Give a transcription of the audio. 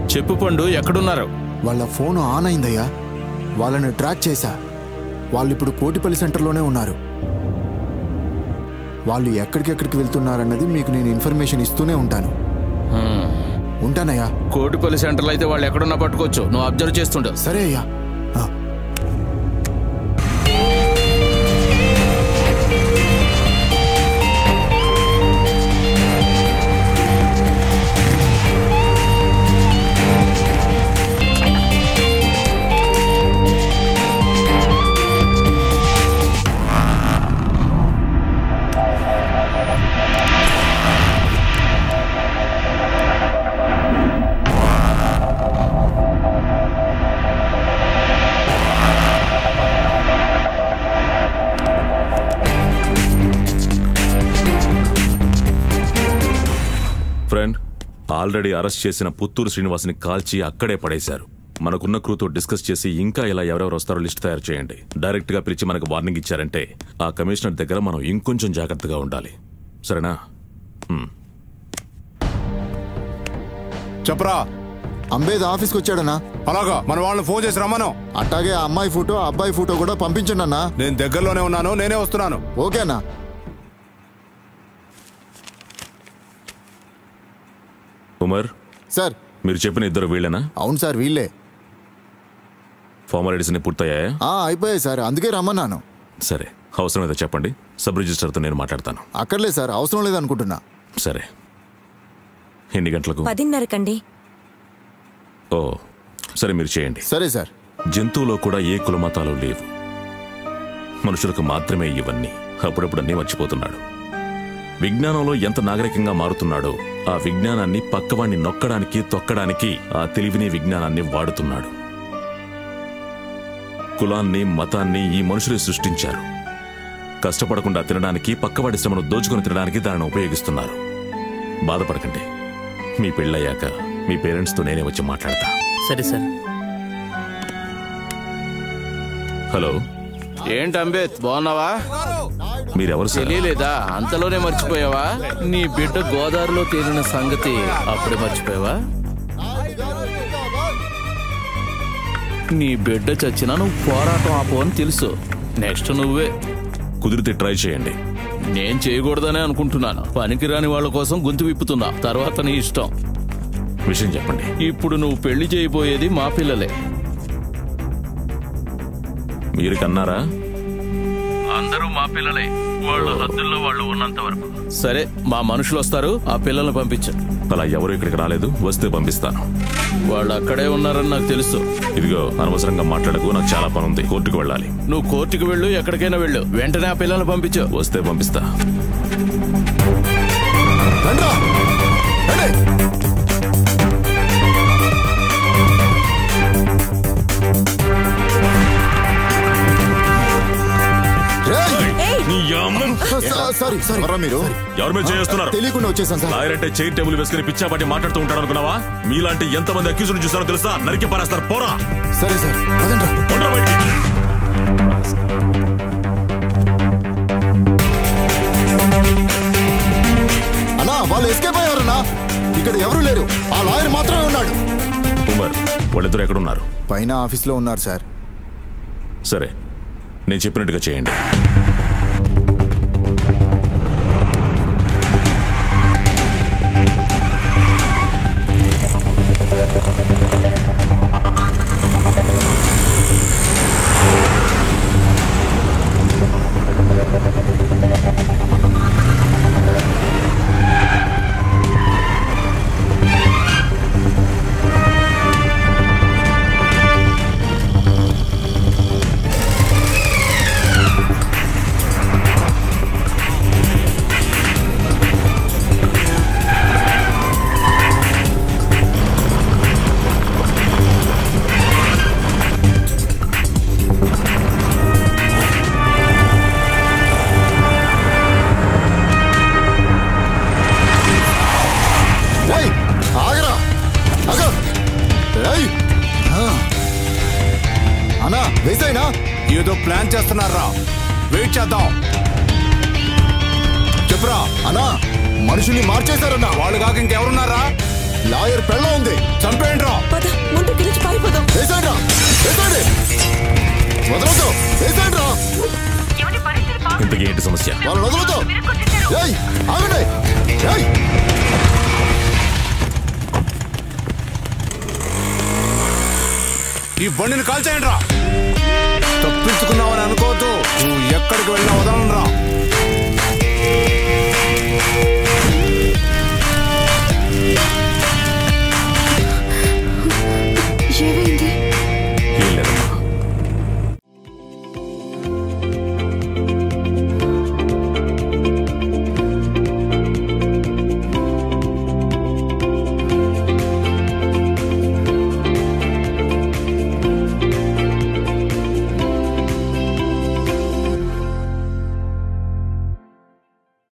చెప్పు పండు ఎక్కడున్నారు వాళ్ళ ఫోన్ ఆన్ అయిందయ్యా వాళ్ళని ట్రాక్ చేశా వాళ్ళు ఇప్పుడు కోటిపల్లి సెంటర్లోనే ఉన్నారు వాళ్ళు ఎక్కడికెక్కడికి వెళ్తున్నారన్నది మీకు నేను ఇన్ఫర్మేషన్ ఇస్తూనే ఉంటాను ఉంటానయ్యా కోటిపల్లి సెంటర్లో అయితే వాళ్ళు ఎక్కడున్నా పట్టుకోవచ్చు నువ్వు అబ్జర్వ్ చేస్తుండవు సరే అయ్యా ఆ, ఫ్రెండ్ ఆల్రెడీ అరెస్ట్ చేసిన పుత్తూరు శ్రీనివాస్ని కాల్చి అక్కడే పడేశారు మనకున్న క్రూతో డిస్కస్ చేసి ఇంకా ఇలా ఎవరెవరు వస్తారో లిస్ట్ తయారు చేయండి డైరెక్ట్ గా పిలిచి మనకు వార్నింగ్ ఇచ్చారంటే ఆ కమిషనర్ దగ్గర మనం ఇంకొంచెం జాగ్రత్తగా ఉండాలి సరేనా హ్మ్. చెప్పరా అంబేద్ ఆఫీస్కి వచ్చాడన్నా అలాగా మన వాళ్ళని ఫోన్ చేసి రమ్మను అట్టాగే ఆ అమ్మాయి ఫోటో ఆ అబ్బాయి ఫోటో కూడా పంపించండి అన్నా నేను దగ్గరలోనే ఉన్నాను నేనే వస్తున్నాను ఓకే అన్నా ఉమర్ సార్ మీరు చెప్పిన ఇద్దరు వీళ్ళేనా అవును సార్ వీళ్ళే ఫార్మాలిటీస్ అన్ని పూర్తయ్యాయా ఆ అయిపోయాయి సార్ అందుకే రమ్మన్నాను సరే అవసరం ఏదో చెప్పండి సబ్ రిజిస్టర్తో నేను మాట్లాడతాను అక్కర్లేదు సార్ అవసరం లేదనుకుంటున్నా సరే ఎన్ని గంటలకు పదిన్నరకండి ఓ సరే మీరు చేయండి సరే సార్ జంతువులో కూడా ఏ కులమతాలు లేవు మనుషులకు మాత్రమే ఇవన్నీ అప్పుడప్పుడు అన్నీ మర్చిపోతున్నాడు విజ్ఞానంలో ఎంత నాగరికంగా మారుతున్నాడో ఆ విజ్ఞానాన్ని పక్కవాణ్ణి నొక్కడానికి తొక్కడానికి ఆ తెలివిని విజ్ఞానాన్ని వాడుతున్నాడు కులాన్ని మతాన్ని ఈ మనుషులే సృష్టించారు కష్టపడకుండా తినడానికి పక్కవాడి శ్రమను దోచుకుని తినడానికి దానిని ఉపయోగిస్తున్నారు బాధపడకండి మీ పెళ్ళయ్యాక మీ పేరెంట్స్తో నేనే వచ్చి మాట్లాడతా సరే సార్ హలో ఏంటి అంబేద్ బాగున్నావా మీరెవరు సార్ తెలియలేదా అంతలోనే మర్చిపోయావా నీ బిడ్డ గోదావరిలో తేలిన సంగతి అప్పుడే మర్చిపోయావా నీ బిడ్డ చచ్చినా నువ్వు పోరాటం ఆపు అని తెలుసు నెక్స్ట్ నువ్వే కుదిరితే ట్రై చేయండి నేను చేయకూడదనే అనుకుంటున్నాను పనికిరాని వాళ్ళ కోసం గొంతు విప్పుతున్నా తర్వాత నీ ఇష్టం విషయం చెప్పండి ఇప్పుడు నువ్వు పెళ్లి చేయబోయేది మా పిల్లలే మీరు కన్నారా అందరూ మా పిల్లలే వాళ్ళ హద్దుల్లో వాళ్ళు ఉన్నంత వరకు సరే మా మనుషులు వస్తారు ఆ పిల్లల్ని పంపించు అలా ఎవరు ఇక్కడికి రాలేదు వస్తే పంపిస్తాను వాళ్ళు అక్కడే ఉన్నారని నాకు తెలుసు ఇదిగో అనవసరంగా మాట్లాడకు నాకు చాలా పని ఉంది కోర్టుకు వెళ్ళాలి నువ్వు కోర్టుకు వెళ్ళు ఎక్కడికైనా వెళ్ళు వెంటనే ఆ పిల్లల్ని పంపించు వస్తే పంపిస్తా రండ్రా రండి. రేయ్! నీ అమ్మ! సా- సారీ సారీ రా మీరు ఎవరి మీద చేస్తున్నారు తెలియకుండా వచ్చేసాను సార్ లాయర్ అంటే చైర్ టేబుల్ వేసుకుని పిచ్చాపాటి మాట్లాడుతూ ఉంటాడు అనుకున్నావా మీలాంటి ఎంతమంది అక్యూజులు చూస్తారో తెలుసా నరికి పారేస్తారు పోరా సరే సార్ పదండ్రా పొండ్రా బయటికి. అన్నా వాళ్ళు ఎస్కేప్ అయ్యారన్నా ఇక్కడ ఎవరు లేరు ఆ లాయర్ మాత్రమే ఉన్నాడు ఉమర్ వాళ్ళిద్దరు ఎక్కడున్నారు పైన ఆఫీస్లో ఉన్నారు సార్ సరే నేను చెప్పినట్టుగా చేయండి రేయ్ ఆగరా ఆగ రేయ్ ఆ. అన్నా వేసాయినా ఏదో ప్లాన్ చేస్తున్నారా వెయిట్ చేద్దాం చెప్పురా అన్నా మనుషుల్ని మార్చేశారన్నా వాళ్ళు కాక ఇంకెవరున్నారా లాయర్ పెళ్ళ ఉంది చంపేయండి రా పద ముందు పిలిచి పారిపోదాం వేసేయండి రా వేసేయండి వదలొద్దు వేసేయండి రా ఇంతకీ ఏంటి సమస్య వాళ్ళని వదలొద్దు ఏయ్ ఆగండి ఏయ్ ఈ బండిని కాల్చేయండి రా తప్పించుకున్నావని అనుకోవద్దు నువ్వు ఎక్కడికి వెళ్ళినా